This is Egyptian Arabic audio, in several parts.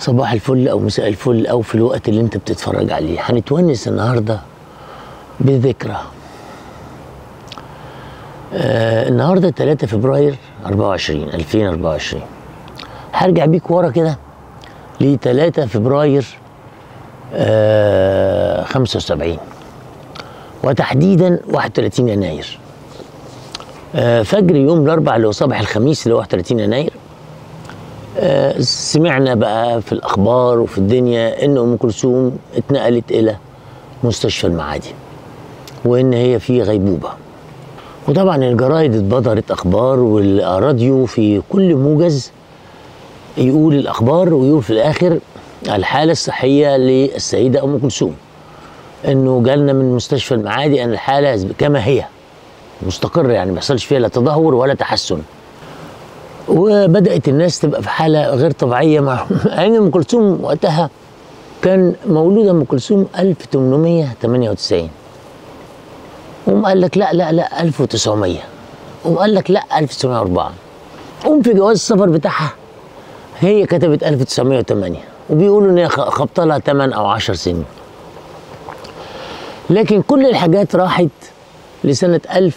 صباح الفل او مساء الفل او في الوقت اللي انت بتتفرج عليه هنتونس النهارده بذكرى آه النهارده 3 فبراير 24 2024 هرجع بيك ورا كده ل 3 فبراير آه 75 وتحديدا 31 يناير آه فجر يوم الاربعاء اللي هو صباح الخميس اللي هو 31 يناير آه سمعنا بقى في الاخبار وفي الدنيا ان ام كلثوم اتنقلت الى مستشفى المعادي وان هي في غيبوبه وطبعا الجرايد اتبدرت اخبار والراديو في كل موجز يقول الاخبار ويقول في الاخر الحاله الصحيه للسيده ام كلثوم انه جالنا من مستشفى المعادي ان الحاله كما هي مستقره يعني ما يحصلش فيها لا تدهور ولا تحسن وبدات الناس تبقى في حاله غير طبيعيه مع ان ام كلثوم وقتها كان مولوده ام كلثوم 1898 قوم قال لك لا لا لا 1900 قوم قال لك لا 1904 قوم في جواز السفر بتاعها هي كتبت 1908 وبيقولوا ان هي خبط لها 8 او 10 سنين لكن كل الحاجات راحت لسنة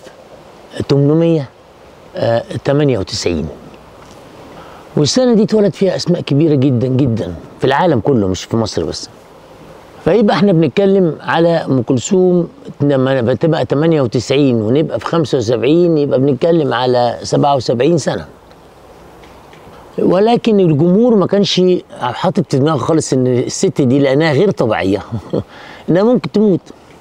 1898 والسنة دي اتولد فيها أسماء كبيرة جدا جدا في العالم كله مش في مصر بس فيبقى احنا بنتكلم على ام كلثوم لما بتبقى 98 ونبقى في 75 يبقى بنتكلم على 77 سنه ولكن الجمهور ما كانش حاطط في دماغه خالص ان الست دي لانها غير طبيعيه انها ممكن تموت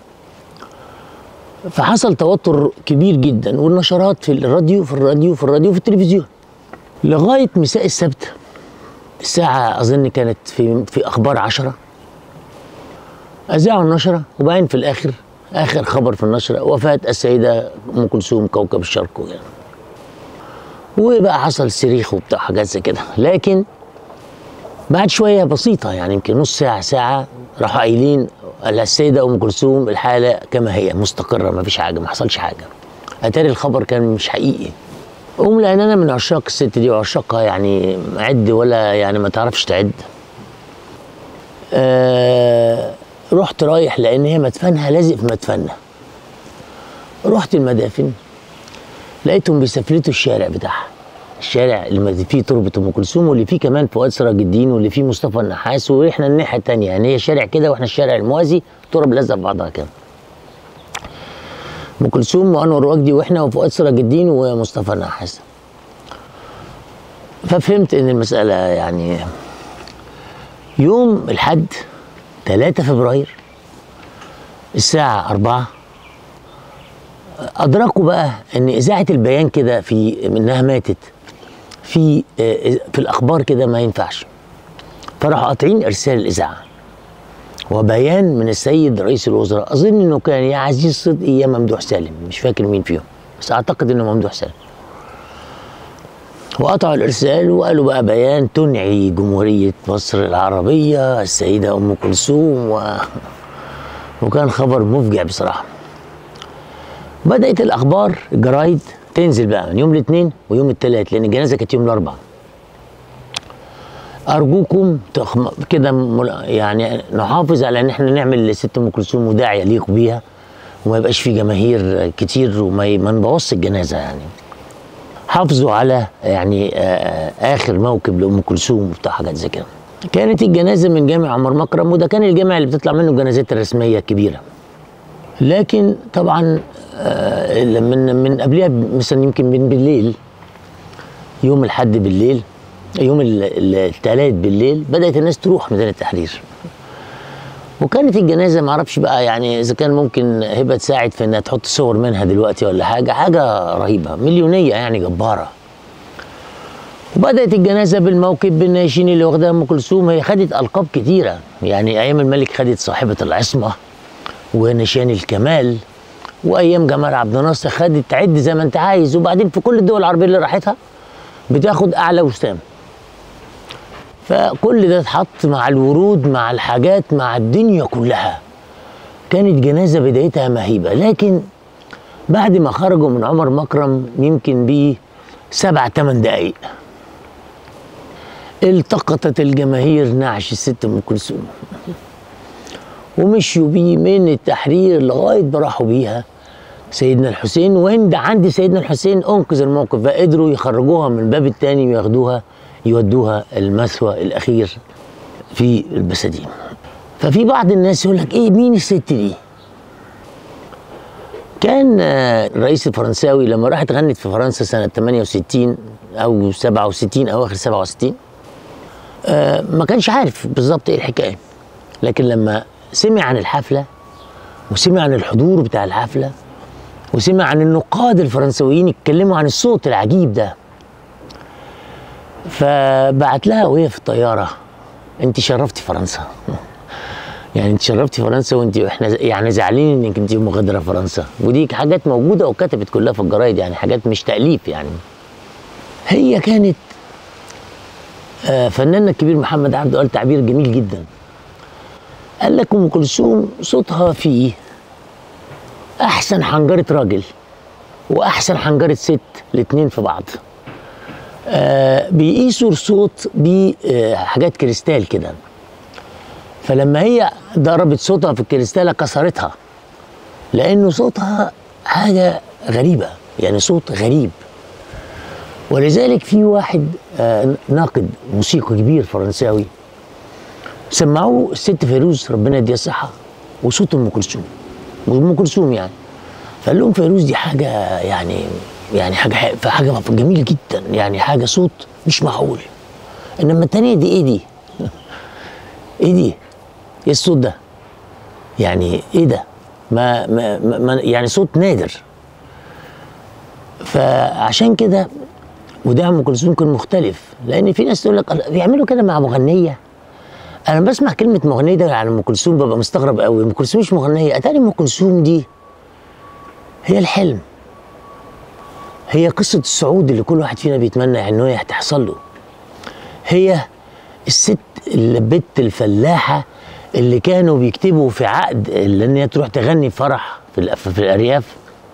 فحصل توتر كبير جدا والنشرات في الراديو في الراديو في الراديو في التلفزيون لغايه مساء السبت الساعه اظن كانت في في اخبار عشرة اذاعوا النشره وبعدين في الاخر اخر خبر في النشره وفاه السيده ام كلثوم كوكب الشرق يعني وبقى حصل صريخ وبتاع حاجات زي كده لكن بعد شويه بسيطه يعني يمكن نص ساعه ساعه راحوا قايلين السيده ام كلثوم الحاله كما هي مستقره ما فيش حاجه ما حصلش حاجه اتاري الخبر كان مش حقيقي ام لان انا من عشاق الست دي وعشاقها يعني عد ولا يعني ما تعرفش تعد آه رحت رايح لان هي مدفنها لازق في مدفننا رحت المدافن لقيتهم بيسفلتوا الشارع بتاعها الشارع اللي فيه تربة ام كلثوم واللي فيه كمان فؤاد سراج الدين واللي فيه مصطفى النحاس واحنا الناحيه الثانيه يعني هي شارع كده واحنا الشارع الموازي تراب لازقه في بعضها كده ام كلثوم وانور وجدي واحنا وفؤاد سراج الدين ومصطفى النحاس ففهمت ان المساله يعني يوم الحد 3 فبراير الساعة 4 أدركوا بقى إن إذاعة البيان كده في إنها ماتت في في الأخبار كده ما ينفعش فراحوا قاطعين إرسال الإذاعة وبيان من السيد رئيس الوزراء أظن إنه كان يا عزيز صدقي يا ممدوح سالم مش فاكر مين فيهم بس أعتقد إنه ممدوح سالم وقطعوا الارسال وقالوا بقى بيان تنعي جمهوريه مصر العربيه السيده ام كلثوم و... وكان خبر مفجع بصراحه بدات الاخبار الجرايد تنزل بقى من يوم الاثنين ويوم الثلاث لان الجنازه كانت يوم الاربعاء ارجوكم تخم... كده مل... يعني نحافظ على ان احنا نعمل لست ام كلثوم وداع يليق بيها وما يبقاش في جماهير كتير وما ي... ما نبوظش الجنازه يعني حافظوا على يعني اخر موكب لام كلثوم وبتاع حاجات زي كده كانت الجنازه من جامع عمر مكرم وده كان الجامع اللي بتطلع منه الجنازات الرسميه الكبيره لكن طبعا من من قبلها مثلا يمكن من بالليل يوم الحد بالليل يوم الثلاث بالليل بدات الناس تروح ميدان التحرير وكانت الجنازه ما اعرفش بقى يعني اذا كان ممكن هبه تساعد في انها تحط صور منها دلوقتي ولا حاجه حاجه رهيبه مليونيه يعني جباره وبدات الجنازه بالموكب بالناشين اللي واخدها ام كلثوم هي خدت القاب كتيره يعني ايام الملك خدت صاحبه العصمه ونشان الكمال وايام جمال عبد الناصر خدت عد زي ما انت عايز وبعدين في كل الدول العربيه اللي راحتها بتاخد اعلى وسام فكل ده اتحط مع الورود مع الحاجات مع الدنيا كلها كانت جنازه بدايتها مهيبه لكن بعد ما خرجوا من عمر مكرم يمكن ب سبع ثمان دقايق التقطت الجماهير نعش الست ام كلثوم ومشيوا بيه من التحرير لغايه ما راحوا بيها سيدنا الحسين وعند عند سيدنا الحسين انقذ الموقف فقدروا يخرجوها من الباب الثاني وياخدوها يودوها المثوى الاخير في البساتين ففي بعض الناس يقول لك ايه مين الست دي كان آه، الرئيس الفرنساوي لما راحت غنت في فرنسا سنة 68 أو 67 أواخر 67 آه، ما كانش عارف بالظبط إيه الحكاية لكن لما سمع عن الحفلة وسمع عن الحضور بتاع الحفلة وسمع عن النقاد الفرنسويين يتكلموا عن الصوت العجيب ده فبعت لها وهي في الطيارة أنت شرفتي فرنسا يعني انت شرفتي فرنسا وانت احنا يعني زعلانين انك انت مغادره فرنسا ودي حاجات موجوده وكتبت كلها في الجرايد يعني حاجات مش تاليف يعني هي كانت آه، فناننا الكبير محمد عبده قال تعبير جميل جدا قال لك ام كلثوم صوتها فيه احسن حنجره راجل واحسن حنجره ست الاتنين في بعض آه بيقيسوا الصوت بحاجات كريستال كده فلما هي ضربت صوتها في الكريستالة كسرتها لأنه صوتها حاجة غريبة يعني صوت غريب ولذلك في واحد آه، ناقد موسيقى كبير فرنساوي سمعوه الست فيروز ربنا يديها الصحة وصوت أم كلثوم أم كلثوم يعني فقال لهم فيروز دي حاجة يعني يعني حاجة حاجة جميل جدا يعني حاجة صوت مش معقول إنما التانية دي إيه دي؟ إيه دي؟ ايه الصوت ده يعني ايه ده ما, ما, ما يعني صوت نادر فعشان كده وده ام كلثوم كان مختلف لان في ناس تقول لك بيعملوا كده مع مغنيه انا بسمع كلمه مغنيه ده على ام كلثوم ببقى مستغرب قوي ام كلثوم مش مغنيه اتاري ام كلثوم دي هي الحلم هي قصه الصعود اللي كل واحد فينا بيتمنى ان هي تحصل له هي الست البت الفلاحه اللي كانوا بيكتبوا في عقد ان هي تروح تغني فرح في, في الارياف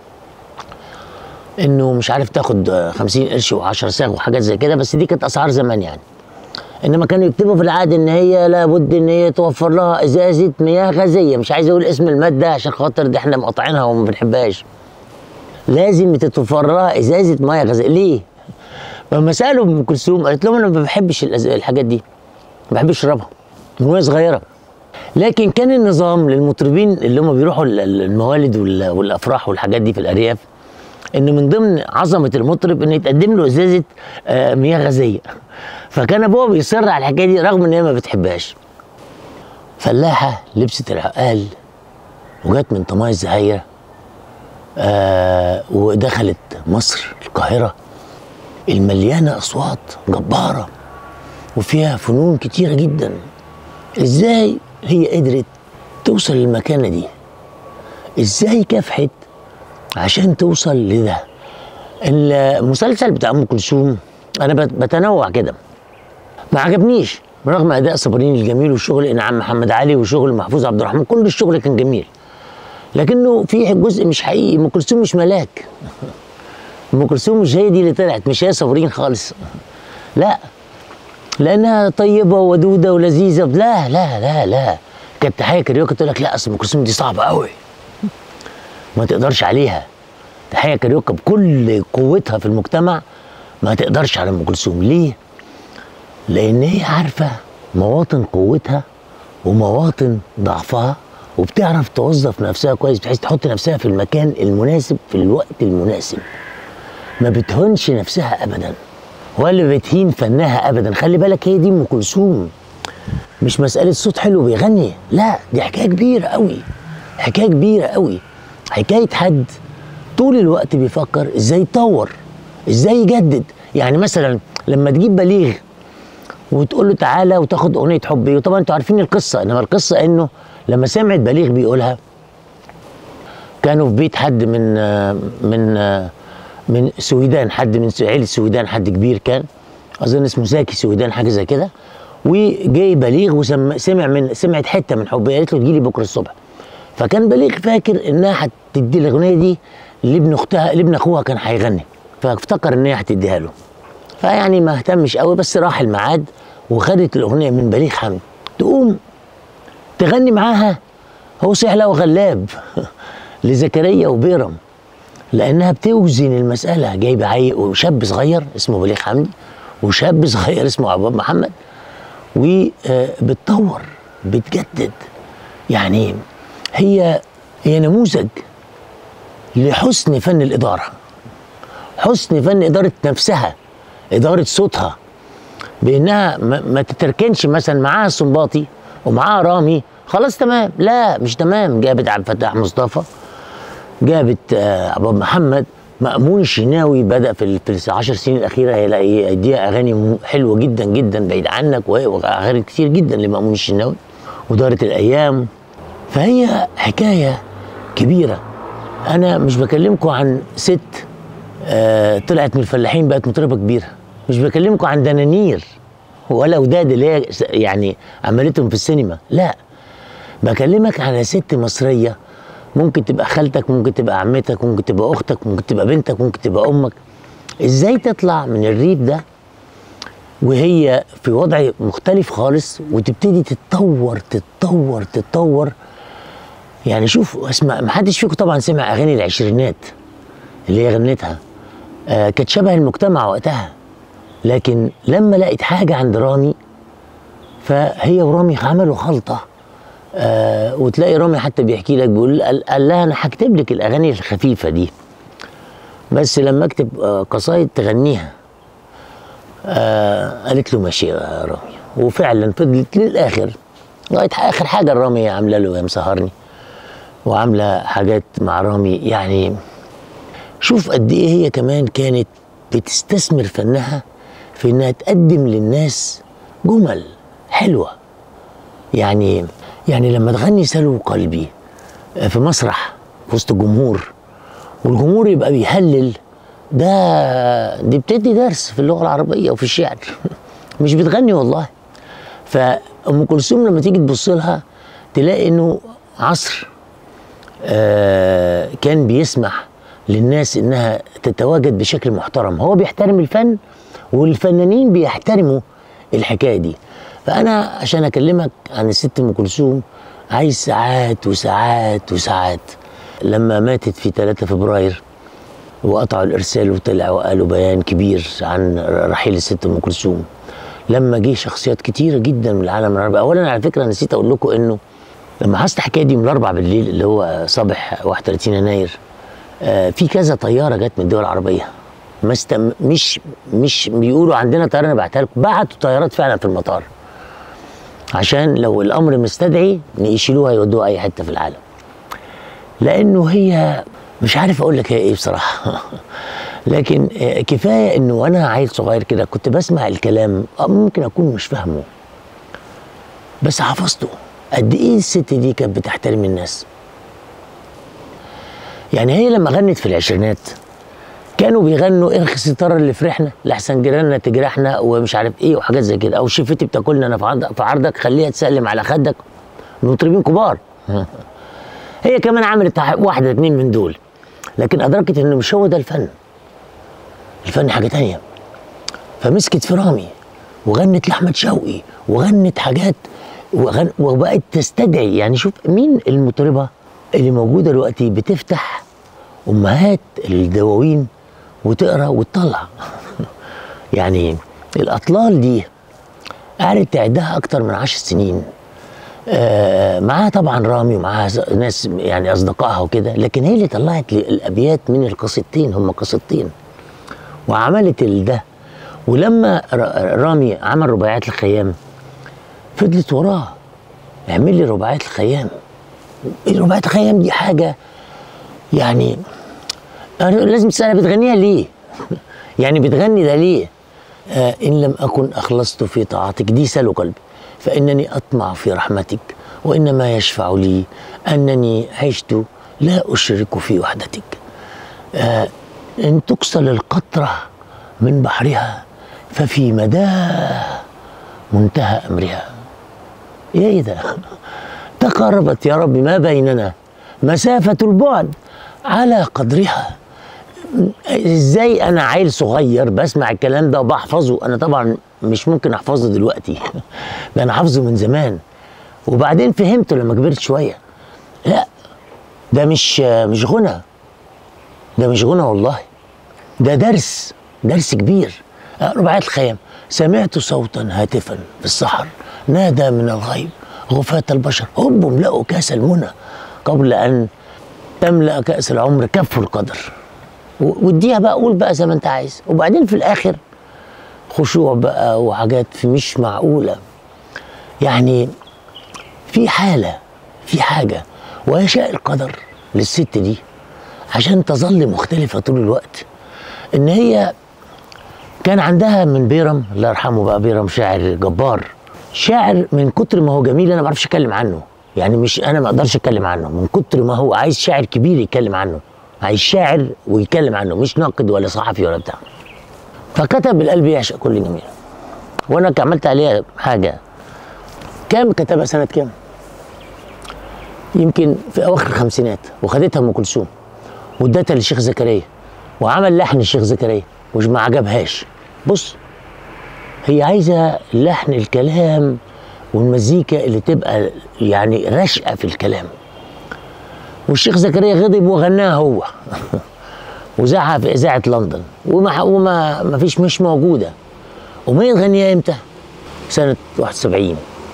انه مش عارف تاخد 50 قرش و10 ساغ وحاجات زي كده بس دي كانت اسعار زمان يعني انما كانوا يكتبوا في العقد ان هي لابد ان هي توفر لها ازازه مياه غازيه مش عايز اقول اسم الماده عشان خاطر دي احنا مقاطعينها وما بنحبهاش لازم تتوفر لها ازازه مياه غازيه ليه؟ لما سالوا ام كلثوم قالت لهم انا ما بحبش الحاجات دي ما بحبش اشربها من وهي صغيره لكن كان النظام للمطربين اللي هم بيروحوا الموالد والافراح والحاجات دي في الارياف ان من ضمن عظمه المطرب ان يتقدم له ازازه آه، مياه غازيه فكان ابوها بيصر على الحكايه دي رغم ان هي ما بتحبهاش فلاحه لبست العقال وجت من طماي الزهايره آه ودخلت مصر القاهره المليانه اصوات جباره وفيها فنون كتيره جدا ازاي هي قدرت توصل للمكانه دي ازاي كافحت عشان توصل لده المسلسل بتاع ام كلثوم انا بتنوع كده ما عجبنيش رغم اداء صابرين الجميل وشغل انعام محمد علي وشغل محفوظ عبد الرحمن كل الشغل كان جميل لكنه في جزء مش حقيقي ام كلثوم مش ملاك ام كلثوم مش هي دي اللي طلعت مش هي صابرين خالص لا لانها طيبه ودوده ولذيذه لا لا لا لا كانت تحيه كاريوكا تقول لك لا اصل ام كلثوم دي صعبه قوي ما تقدرش عليها تحيه كاريوكا بكل قوتها في المجتمع ما تقدرش على ام كلثوم ليه؟ لان هي عارفه مواطن قوتها ومواطن ضعفها وبتعرف توظف نفسها كويس بحيث تحط نفسها في المكان المناسب في الوقت المناسب ما بتهونش نفسها ابدا ولا بتهين فنها ابدا خلي بالك هي دي ام كلثوم مش مساله صوت حلو بيغني لا دي حكايه كبيره قوي حكايه كبيره قوي حكايه حد طول الوقت بيفكر ازاي يطور ازاي يجدد يعني مثلا لما تجيب بليغ وتقول له تعالى وتاخد اغنيه حب وطبعا انتوا عارفين القصه انما القصه انه لما سمعت بليغ بيقولها كانوا في بيت حد من من من سويدان حد من عيله سويدان حد كبير كان اظن اسمه زكي سويدان حاجه زي كده وجاي بليغ وسمع من سمعت حته من حبي قالت له تجيلي بكره الصبح فكان بليغ فاكر انها هتدي الاغنيه دي لابن اختها لابن اخوها كان هيغني فافتكر ان هي هتديها له فيعني ما اهتمش قوي بس راح الميعاد وخدت الاغنيه من بليغ حمدي تقوم تغني معاها هو صحيح لو غلاب لزكريا وبيرم لانها بتوزن المساله جايبه عي وشاب صغير اسمه بليغ حمدي وشاب صغير اسمه عباد محمد وبتطور بتجدد يعني هي هي نموذج لحسن فن الاداره حسن فن اداره نفسها اداره صوتها بانها ما, ما تتركنش مثلا معاها السنباطي ومعاها رامي خلاص تمام لا مش تمام جابت عبد الفتاح مصطفى جابت آه عبد محمد مأمون الشناوي بدأ في ال- في العشر سنين الأخيرة هيلاقي يديها أغاني م- حلوة جدا جدا بعيد عنك وهي- وأغاني كتير جدا لمأمون الشناوي ودارت الأيام فهي حكاية كبيرة أنا مش بكلمكم عن ست آه طلعت من الفلاحين بقت مطربة كبيرة مش بكلمكم عن دنانير ولا وداد اللي هي س- يعني عملتهم في السينما لا بكلمك على ست مصرية ممكن تبقى خالتك ممكن تبقى عمتك ممكن تبقى أختك ممكن تبقى بنتك ممكن تبقى أمك إزاي تطلع من الريف ده وهي في وضع مختلف خالص وتبتدي تتطور تتطور تتطور يعني شوف اسمع محدش فيكم طبعا سمع اغاني العشرينات اللي هي غنتها آه كانت شبه المجتمع وقتها لكن لما لقيت حاجه عند رامي فهي ورامي عملوا خلطه آه وتلاقي رامي حتى بيحكي لك بيقول قال, قال لها انا هكتب لك الاغاني الخفيفه دي بس لما اكتب آه قصايد تغنيها آه قالت له ماشي يا رامي وفعلا فضلت للاخر لغايه اخر حاجه الرامي عامله له يا مسهرني وعامله حاجات مع رامي يعني شوف قد ايه هي كمان كانت بتستثمر فنها في انها تقدم للناس جمل حلوه يعني يعني لما تغني سلو قلبي في مسرح في وسط الجمهور والجمهور يبقى بيهلل ده دي بتدي درس في اللغه العربيه وفي الشعر مش بتغني والله فام كلثوم لما تيجي تبص لها تلاقي انه عصر آه كان بيسمح للناس انها تتواجد بشكل محترم هو بيحترم الفن والفنانين بيحترموا الحكايه دي فانا عشان اكلمك عن الست ام كلثوم عايز ساعات وساعات وساعات لما ماتت في 3 فبراير وقطعوا الارسال وطلعوا وقالوا بيان كبير عن رحيل الست ام كلثوم لما جه شخصيات كتيره جدا من العالم العربي اولا على فكره نسيت اقول لكم انه لما حصلت الحكايه دي من الاربع بالليل اللي هو صباح 31 يناير آه في كذا طياره جت من الدول العربيه ما استم... مش مش بيقولوا عندنا طياره نبعتها لكم بعتوا طيارات فعلا في المطار عشان لو الامر مستدعي يشيلوها يودوها اي حته في العالم لانه هي مش عارف اقول لك هي ايه بصراحه لكن آه، كفايه انه وانا عيل صغير كده كنت بسمع الكلام آه، ممكن اكون مش فاهمه بس حفظته قد ايه الست دي كانت بتحترم الناس يعني هي لما غنت في العشرينات كانوا بيغنوا ارخص الطر اللي فرحنا لحسن جيراننا تجرحنا ومش عارف ايه وحاجات زي كده او شفتي بتاكلنا انا في عرضك, في عرضك خليها تسلم على خدك مطربين كبار هي كمان عملت واحده اتنين من دول لكن ادركت انه مش هو ده الفن الفن حاجه تانية فمسكت في رامي وغنت لاحمد شوقي وغنت حاجات وغن وبقت تستدعي يعني شوف مين المطربه اللي موجوده دلوقتي بتفتح امهات الدواوين وتقرا وتطلع يعني الاطلال دي قعدت تعدها اكتر من عشر سنين آه معاها طبعا رامي ومعاها ز- ناس يعني اصدقائها وكده لكن هي اللي طلعت لي الابيات من القصيدتين هم قصيدتين وعملت ال- ده ولما ر- رامي عمل رباعيات الخيام فضلت وراه اعمل لي رباعيات الخيام رباعيات الخيام دي حاجه يعني أنا لازم تسألها بتغنيها ليه؟ يعني بتغني ده ليه؟ آه إن لم أكن أخلصت في طاعتك دي سلو قلبي فإنني أطمع في رحمتك وإنما يشفع لي أنني عشت لا أشرك في وحدتك آه إن تكسل القطرة من بحرها ففي مداه منتهى أمرها إيه ده؟ تقاربت يا رب ما بيننا مسافة البعد على قدرها ازاي انا عيل صغير بسمع الكلام ده وبحفظه انا طبعا مش ممكن احفظه دلوقتي ده انا حافظه من زمان وبعدين فهمته لما كبرت شويه لا ده مش مش غنى ده مش غنى والله ده درس درس كبير رباعية الخيام سمعت صوتا هاتفا في السحر نادى من الغيب غفاة البشر هم املأوا كاس المنى قبل أن تملأ كأس العمر كف القدر و- واديها بقى قول بقى زي ما انت عايز وبعدين في الآخر خشوع بقى وحاجات في مش معقولة يعني في حالة في حاجة ويشاء القدر للست دي عشان تظل مختلفة طول الوقت إن هي كان عندها من بيرم الله يرحمه بقى بيرم شاعر جبار شاعر من كتر ما هو جميل انا ما بعرفش اتكلم عنه يعني مش انا ما اقدرش اتكلم عنه من كتر ما هو عايز شاعر كبير يتكلم عنه عايز شاعر ويتكلم عنه مش ناقد ولا صحفي ولا بتاع فكتب القلب يعشق كل جميل وانا عملت عليها حاجه كام كتبها سنه كام يمكن في اواخر الخمسينات وخدتها ام كلثوم وادتها للشيخ زكريا وعمل لحن الشيخ زكريا ومش ما عجبهاش بص هي عايزه لحن الكلام والمزيكا اللي تبقى يعني رشقه في الكلام والشيخ زكريا غضب وغناها هو وذاعها في اذاعه لندن وما وما ما فيش مش موجوده ومين غنيها امتى؟ سنه 71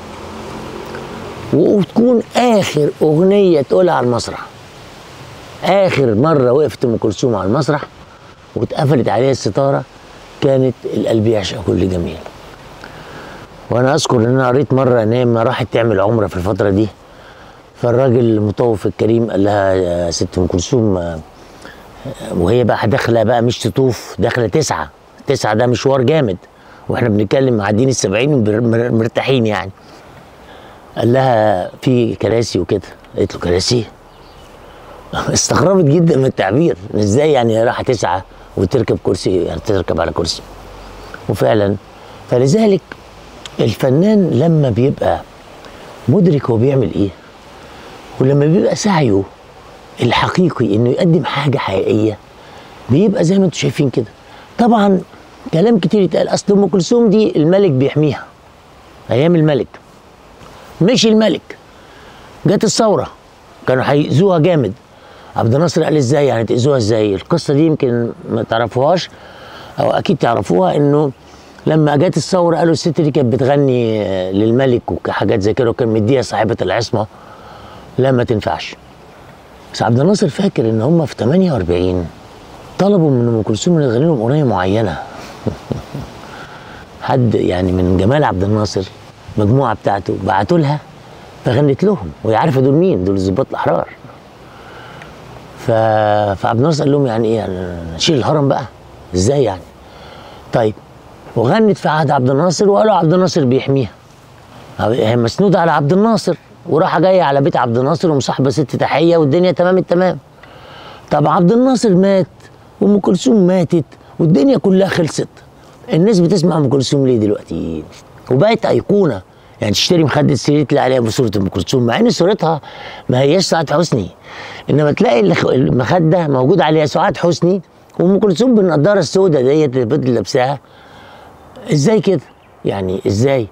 وتكون اخر اغنيه تقولها على المسرح اخر مره وقفت ام كلثوم على المسرح واتقفلت عليها الستاره كانت القلب يعشق كل جميل وانا اذكر ان انا قريت مره ان هي لما راحت تعمل عمره في الفتره دي فالراجل المطوف الكريم قال لها يا ست ام كلثوم آه، وهي بقى داخله بقى مش تطوف داخله تسعه تسعه ده مشوار جامد واحنا بنتكلم معديين السبعين ومر- مرتاحين يعني قال لها في كراسي وكده قالت له كراسي استغربت جدا من التعبير ازاي يعني راح تسعى وتركب كرسي يعني تركب على كرسي وفعلا فلذلك الفنان لما بيبقى مدرك هو بيعمل ايه ولما بيبقى سعيه الحقيقي انه يقدم حاجه حقيقيه بيبقى زي ما انتم شايفين كده طبعا كلام كتير يتقال اصل ام كلثوم دي الملك بيحميها ايام الملك مش الملك جت الثوره كانوا هيأذوها جامد عبد الناصر قال ازاي يعني تأذوها ازاي القصه دي يمكن ما تعرفوهاش او اكيد تعرفوها انه لما جت الثوره قالوا الست دي كانت بتغني آه، للملك وحاجات زي كده وكان مديها صاحبه العصمه لا ما تنفعش بس عبد الناصر فاكر ان هم في 48 طلبوا من ام كلثوم ان تغني لهم اغنيه معينه حد يعني من جمال عبد الناصر مجموعه بتاعته بعتوا لها فغنت لهم وهي عارفه دول مين دول الضباط الاحرار ف... فعبد الناصر قال لهم يعني ايه يعني نشيل الهرم بقى ازاي يعني طيب وغنت في عهد عبد الناصر وقالوا عبد الناصر بيحميها هي مسنوده على عبد الناصر وراحه جايه على بيت عبد الناصر ومصاحبه ست تحيه والدنيا تمام التمام طب عبد الناصر مات وام كلثوم ماتت والدنيا كلها خلصت الناس بتسمع ام كلثوم ليه دلوقتي وبقت ايقونه يعني تشتري مخده سرير تلاقي عليها بصوره ام كلثوم مع ان صورتها ما هياش سعاد حسني انما تلاقي الخ- المخده موجود عليها سعاد حسني وام كلثوم بالنضاره السوداء ديت اللي فضل لابساها ازاي كده يعني ازاي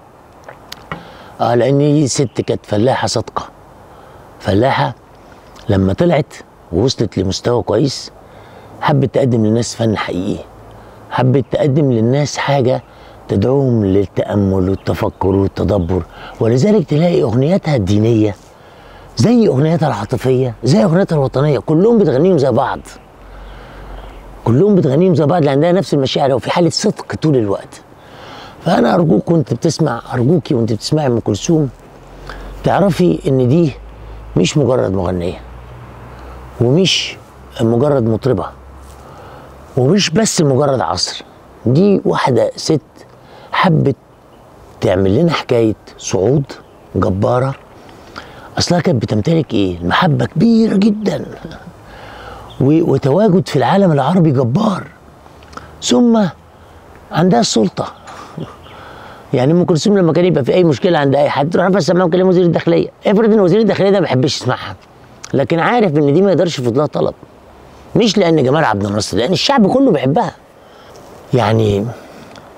اه لان دي ست كانت فلاحه صادقه فلاحه لما طلعت ووصلت لمستوى كويس حبت تقدم للناس فن حقيقي حبت تقدم للناس حاجه تدعوهم للتامل والتفكر والتدبر ولذلك تلاقي اغنياتها الدينيه زي اغنياتها العاطفيه زي اغنياتها الوطنيه كلهم بتغنيهم زي بعض كلهم بتغنيهم زي بعض لان عندها نفس المشاعر وفي حاله صدق طول الوقت فانا ارجوك وانت بتسمع ارجوكي وانت بتسمعي ام كلثوم تعرفي ان دي مش مجرد مغنيه ومش مجرد مطربه ومش بس مجرد عصر دي واحده ست حبت تعمل لنا حكايه صعود جباره اصلها كانت بتمتلك ايه المحبه كبيره جدا و- وتواجد في العالم العربي جبار ثم عندها السلطه يعني ام كلثوم لما كان يبقى في اي مشكله عند اي حد تروح بس سماها كلام وزير الداخليه افرض ان وزير الداخليه ده ما بيحبش يسمعها لكن عارف ان دي ما يقدرش يفضل لها طلب مش لان جمال عبد الناصر لان الشعب كله بيحبها يعني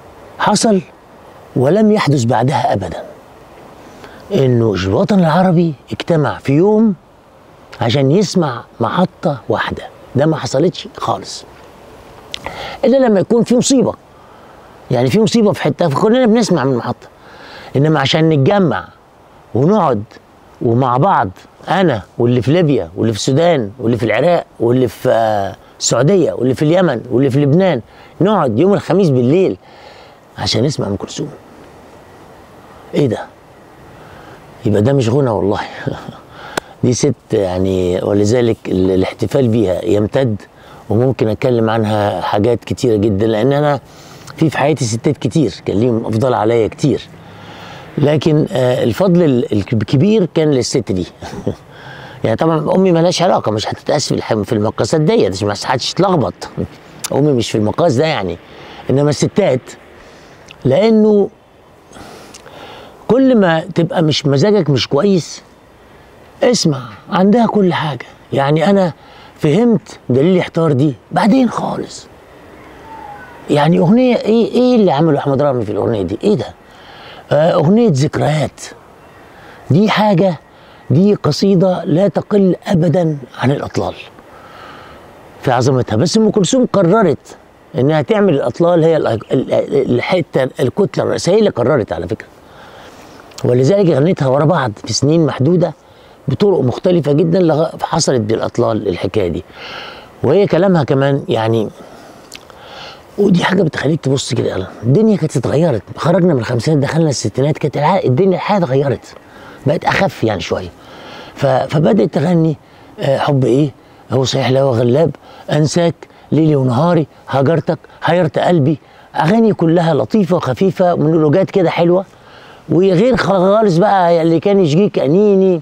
حصل ولم يحدث بعدها ابدا انه الوطن العربي اجتمع في يوم عشان يسمع محطه واحده ده ما حصلتش خالص الا لما يكون في مصيبه يعني في مصيبه في حته فكلنا بنسمع من المحطه انما عشان نتجمع ونقعد ومع بعض انا واللي في ليبيا واللي في السودان واللي في العراق واللي في آه، السعوديه واللي في اليمن واللي في لبنان نقعد يوم الخميس بالليل عشان نسمع ام كلثوم ايه ده يبقى ده مش غنى والله دي ست يعني ولذلك ال- الاحتفال بيها يمتد وممكن اتكلم عنها حاجات كتيره جدا لان انا في في حياتي ستات كتير كان ليهم افضل عليا كتير لكن آه، الفضل ال- الكبير كان للست دي يعني طبعا امي مالهاش علاقه مش هتتقاس في الح- في المقاسات ديت عشان ما حدش يتلخبط امي مش في المقاس ده يعني انما الستات لانه كل ما تبقى مش مزاجك مش كويس اسمع عندها كل حاجه يعني انا فهمت دليل احتار دي بعدين خالص يعني اغنيه ايه ايه اللي عمله احمد رامي في الاغنيه دي ايه ده آه، أغنية ذكريات دي حاجة دي قصيدة لا تقل أبدا عن الأطلال في عظمتها بس أم كلثوم قررت إنها تعمل الأطلال هي ال- ال- الحتة الكتلة الرئيسية هي اللي قررت على فكرة ولذلك غنيتها ورا بعض في سنين محدودة بطرق مختلفة جدا لغا- حصلت بالأطلال الحكاية دي وهي كلامها كمان يعني ودي حاجه بتخليك تبص كده يلا الدنيا كانت اتغيرت خرجنا من الخمسينات دخلنا الستينات كانت الع- الدنيا الحياه اتغيرت بقت اخف يعني شويه ف- فبدات تغني آه، حب ايه هو صحيح لا هو غلاب انساك ليلي ونهاري هجرتك حيرت قلبي اغاني كلها لطيفه وخفيفه مونولوجات كده حلوه وغير خالص بقى اللي كان يشجيك انيني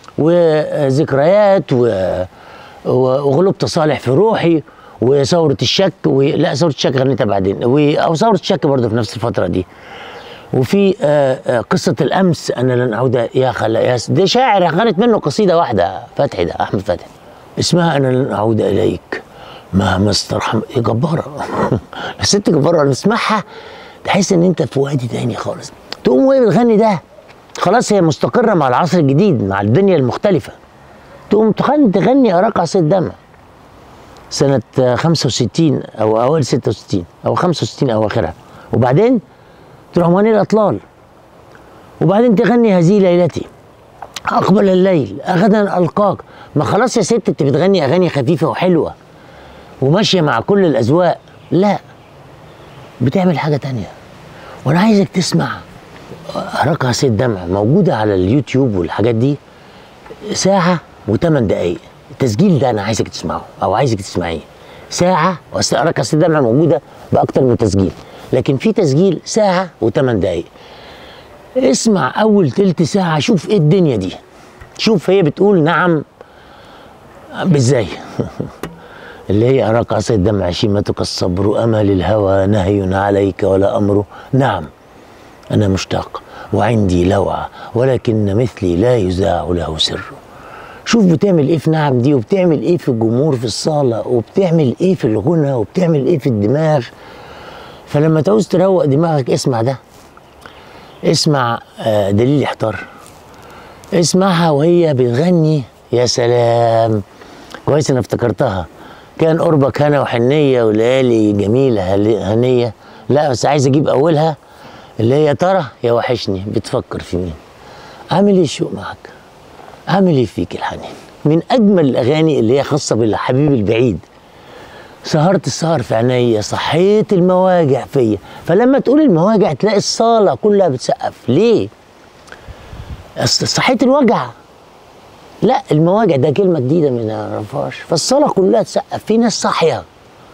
وذكريات و... وغلوب تصالح في روحي وثورة الشك و... لا ثورة الشك غنيتها بعدين و... أو ثورة الشك برضه في نفس الفترة دي وفي آه، آه، قصة الأمس أنا لن أعود يا خلا يا س- ده شاعر غنت منه قصيدة واحدة فتحي ده أحمد فتحي اسمها أنا لن أعود إليك مهما استرحم إيه جبارة الست جبارة لما تسمعها تحس إن أنت في وادي تاني خالص تقوم وهي بتغني ده خلاص هي مستقرة مع العصر الجديد مع الدنيا المختلفة تقوم تغني تغني أراك عصير دم سنة آه، 65 أو أوائل 66 أو 65 أواخرها وبعدين تروح مغني الأطلال وبعدين تغني هذه ليلتي أقبل الليل غدا ألقاك ما خلاص يا ست أنت بتغني أغاني خفيفة وحلوة وماشية مع كل الأذواق لا بتعمل حاجة تانية وأنا عايزك تسمع أراك عصير دمع موجودة على اليوتيوب والحاجات دي ساعة وثمان دقايق التسجيل ده أنا عايزك تسمعه أو عايزك تسمعيه ساعة وأصل أراك عصير دمع موجودة بأكتر من تسجيل لكن في تسجيل ساعة وثمان دقايق اسمع أول تلت ساعة شوف إيه الدنيا دي شوف هي بتقول نعم بإزاي اللي هي أراك عصير دمع شيمتك الصبر أمل الهوى نهي عليك ولا أمر نعم أنا مشتاق وعندي لوعة ولكن مثلي لا يذاع له سر شوف بتعمل ايه في نعم دي وبتعمل ايه في الجمهور في الصالة وبتعمل ايه في الغنى وبتعمل ايه في الدماغ فلما تعوز تروق دماغك اسمع ده اسمع آه، دليل احتار اسمعها وهي بتغني يا سلام كويس انا افتكرتها كان قربك هنا وحنيه وليالي جميله هل- هنيه لا بس عايز اجيب اولها اللي هي يا ترى يا وحشني بتفكر في مين عامل ايه الشوق معك عامل ايه فيك الحنين من اجمل الاغاني اللي هي خاصه بالحبيب البعيد سهرت السهر في عينيا صحيت المواجع فيا فلما تقول المواجع تلاقي الصاله كلها بتسقف ليه أصل صحيت الوجع لا المواجع ده كلمه جديده ما نعرفهاش فالصاله كلها تسقف في ناس صاحيه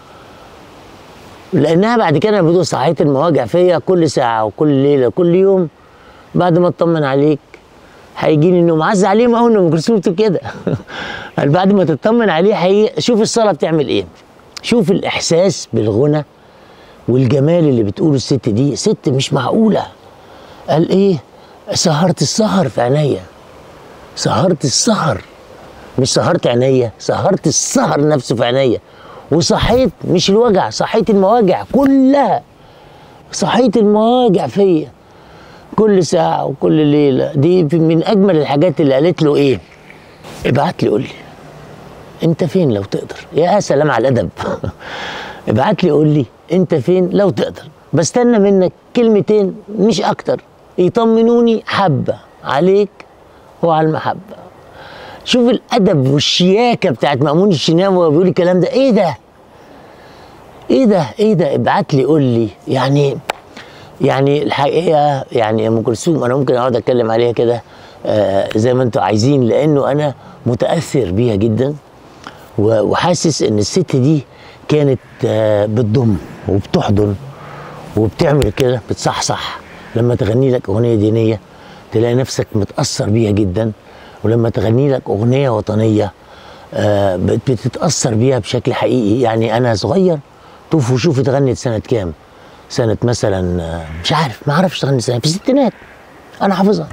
لانها بعد كده بتقول صحيت المواجع فيا كل ساعه وكل ليله كل يوم بعد ما اطمن عليك هيجي لي النوم عز عليهم قوي ان ام كلثوم بتقول كده قال بعد ما تطمن عليه هي شوف الصلاه بتعمل ايه شوف الاحساس بالغنى والجمال اللي بتقوله الست دي ست مش معقوله قال ايه سهرت السهر في عينيا سهرت السهر مش سهرت عينيا سهرت السهر نفسه في عينيا وصحيت مش الوجع صحيت المواجع كلها صحيت المواجع فيا كل ساعة وكل ليلة دي من أجمل الحاجات اللي قالت له إيه ابعت لي قول لي أنت فين لو تقدر يا سلام على الأدب ابعت لي قول لي أنت فين لو تقدر بستنى منك كلمتين مش أكتر يطمنوني حبة عليك وعلى المحبة شوف الأدب والشياكة بتاعت مأمون الشناوي وهو بيقول الكلام ده إيه ده ايه ده ايه ده ابعت لي قول لي يعني يعني الحقيقه يعني ام كلثوم انا ممكن اقعد اتكلم عليها كده آه زي ما انتم عايزين لانه انا متاثر بيها جدا و- وحاسس ان الست دي كانت آه بتضم وبتحضن وبتعمل كده بتصحصح لما تغني لك اغنيه دينيه تلاقي نفسك متاثر بيها جدا ولما تغني لك اغنيه وطنيه آه، بت- بتتاثر بيها بشكل حقيقي يعني انا صغير طوف وشوف اتغنت سنه كام سنه مثلا آه، مش عارف ما اعرفش تغني سنه في الستينات انا حافظها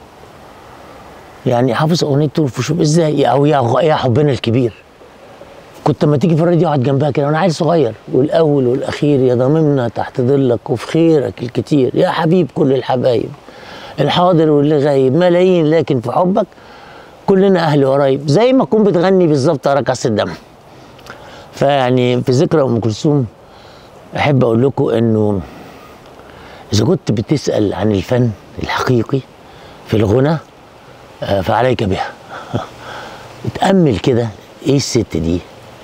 يعني حافظ اغنيه طوف وشوف ازاي او يا غ- يا حبنا الكبير كنت لما تيجي في الراديو اقعد جنبها كده وانا عيل صغير والاول والاخير يا ضاممنا تحت ظلك وفي خيرك الكتير يا حبيب كل الحبايب الحاضر واللي غايب ملايين لكن في حبك كلنا اهل وقرايب زي ما تكون بتغني بالظبط على كاس الدم فيعني في ذكرى ام كلثوم احب اقول لكم انه اذا كنت بتسال عن الفن الحقيقي في الغنى آه، فعليك بها اتامل كده ايه الست دي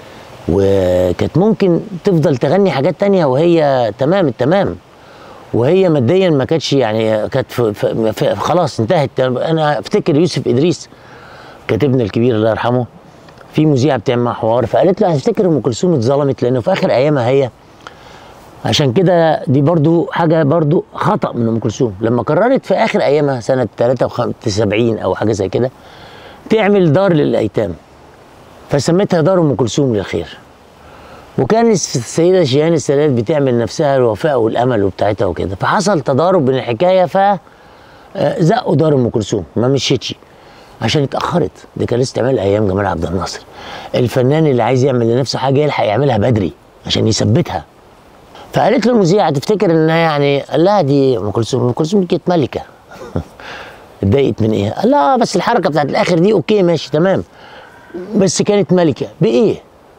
وكانت ممكن تفضل تغني حاجات تانية وهي تمام التمام وهي ماديا ما كانتش يعني كانت في في في خلاص انتهت انا افتكر يوسف ادريس كاتبنا الكبير الله يرحمه في مذيعه بتعمل معاه حوار فقالت له هتفتكر ام كلثوم اتظلمت لانه في اخر ايامها هي عشان كده دي برضو حاجه برضو خطا من ام كلثوم لما قررت في اخر ايامها سنه 73 او حاجه زي كده تعمل دار للايتام فسمتها دار ام كلثوم للخير وكان السيده شيهان السادات بتعمل نفسها الوفاء والامل وبتاعتها وكده فحصل تضارب بين الحكايه ف آه، زقوا دار ام كلثوم ما مشيتش عشان اتاخرت دي كان لسه تعمل ايام جمال عبد الناصر الفنان اللي عايز يعمل لنفسه حاجه يلحق يعملها بدري عشان يثبتها فقالت له المذيعه تفتكر انها يعني قال لها دي ام كلثوم ام كلثوم دي كانت ملكه اتضايقت من ايه؟ قال لها بس الحركه بتاعت الاخر دي اوكي ماشي تمام بس كانت ملكه بايه؟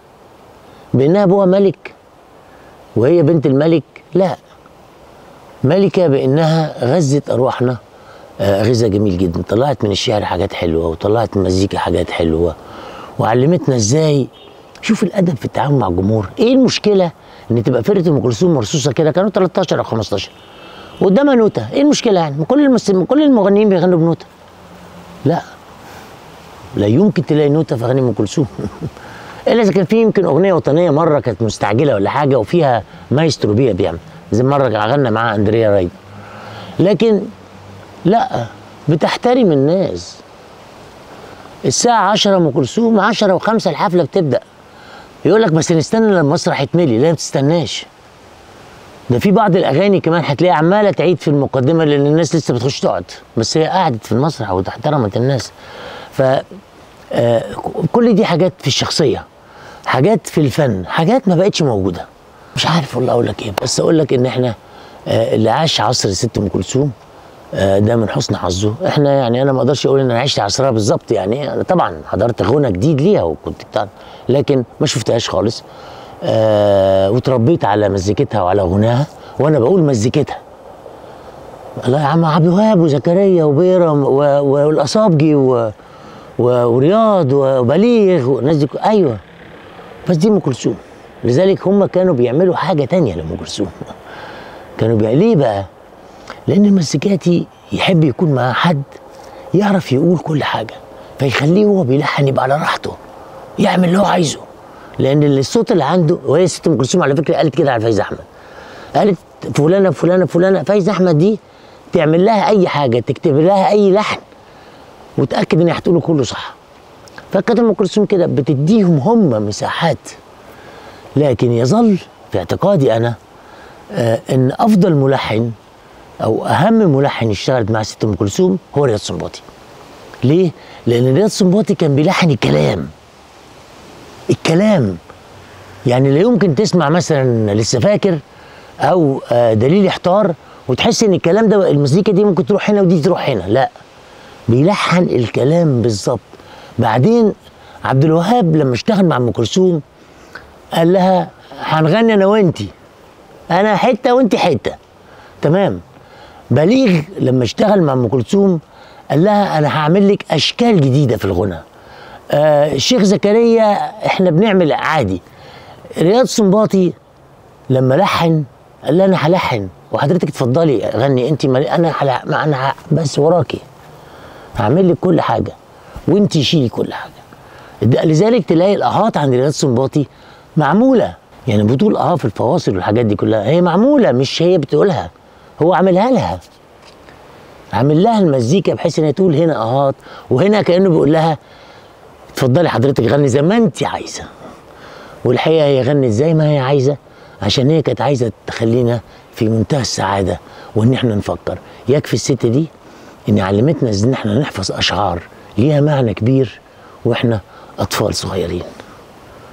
بانها ابوها ملك وهي بنت الملك لا ملكه بانها غذت ارواحنا آه، غذاء جميل جدا طلعت من الشعر حاجات حلوه وطلعت من المزيكا حاجات حلوه وعلمتنا ازاي شوف الادب في التعامل مع الجمهور ايه المشكله ان تبقى فرقه ام كلثوم مرصوصه كده كانوا 13 او 15 قدامها نوته ايه المشكله يعني ما كل المس... ما كل المغنيين بيغنوا بنوته لا لا يمكن تلاقي نوته في اغاني ام كلثوم الا اذا كان في يمكن اغنيه وطنيه مره كانت مستعجله ولا حاجه وفيها مايسترو بيها بيعمل زي مره غنى معاها اندريا رايد لكن لا بتحترم الناس الساعة 10 ام كلثوم 10 و5 الحفلة بتبدأ يقول لك بس نستنى لما المسرح يتملي لا ما تستناش ده في بعض الاغاني كمان هتلاقيها عماله تعيد في المقدمه لان الناس لسه بتخش تقعد بس هي قعدت في المسرح واحترمت الناس ف آه، كل دي حاجات في الشخصيه حاجات في الفن حاجات ما بقتش موجوده مش عارف والله اقول لك ايه بس اقول لك ان احنا آه، اللي عاش عصر الست ام كلثوم آه، ده من حسن حظه احنا يعني انا ما اقدرش اقول ان انا عشت عصرها بالظبط يعني انا طبعا حضرت غنى جديد ليها وكنت بتاع لكن ما شفتهاش خالص آه وتربيت على مزيكتها وعلى غناها وانا بقول مزيكتها الله يا عم عبد الوهاب وزكريا وبيرم و- و- والاصابجي و- و- ورياض وبليغ والناس دي ك- ايوه بس دي ام كلثوم لذلك هم كانوا بيعملوا حاجه تانية لام كلثوم كانوا بيعملوا ليه بقى؟ لان المزيكاتي يحب يكون مع حد يعرف يقول كل حاجه فيخليه هو بيلحن يبقى على راحته يعمل اللي هو عايزه لان الصوت اللي عنده وهي ست ام كلثوم على فكره قالت كده على فايز احمد قالت فلانه فلانه فلانه فايز احمد دي تعمل لها اي حاجه تكتب لها اي لحن وتاكد ان هي هتقوله كله صح فكانت ام كلثوم كده بتديهم هم مساحات لكن يظل في اعتقادي انا آه ان افضل ملحن او اهم ملحن اشتغلت مع ست ام كلثوم هو رياض سنباطي ليه لان رياض سنباطي كان بيلحن الكلام الكلام يعني لا يمكن تسمع مثلا لسه فاكر او آه، دليل يحتار وتحس ان الكلام ده المزيكا دي ممكن تروح هنا ودي تروح هنا لا بيلحن الكلام بالظبط بعدين عبد الوهاب لما اشتغل مع ام كلثوم قال لها هنغني انا وانتي انا حته وانت حته تمام بليغ لما اشتغل مع ام كلثوم قال لها انا هعمل لك اشكال جديده في الغنى آه الشيخ زكريا احنا بنعمل عادي رياض سنباطي لما لحن قال لها انا هلحن وحضرتك اتفضلي غني انت ما انا هلع... ما انا ه- بس وراكي هعمل لك كل حاجه وانت شيلي كل حاجه ده- لذلك تلاقي الاهات عند رياض سنباطي معموله يعني بتقول اه في الفواصل والحاجات دي كلها هي معموله مش هي بتقولها هو عاملها لها عامل لها المزيكا بحيث ان هي تقول هنا اهات وهنا كانه بيقول لها اتفضلي حضرتك غني زي ما انت عايزه والحقيقه هي غنت زي ما هي عايزه عشان هي كانت عايزه تخلينا في منتهى السعاده وان احنا نفكر يكفي الست دي ان علمتنا ان احنا نحفظ اشعار ليها معنى كبير واحنا اطفال صغيرين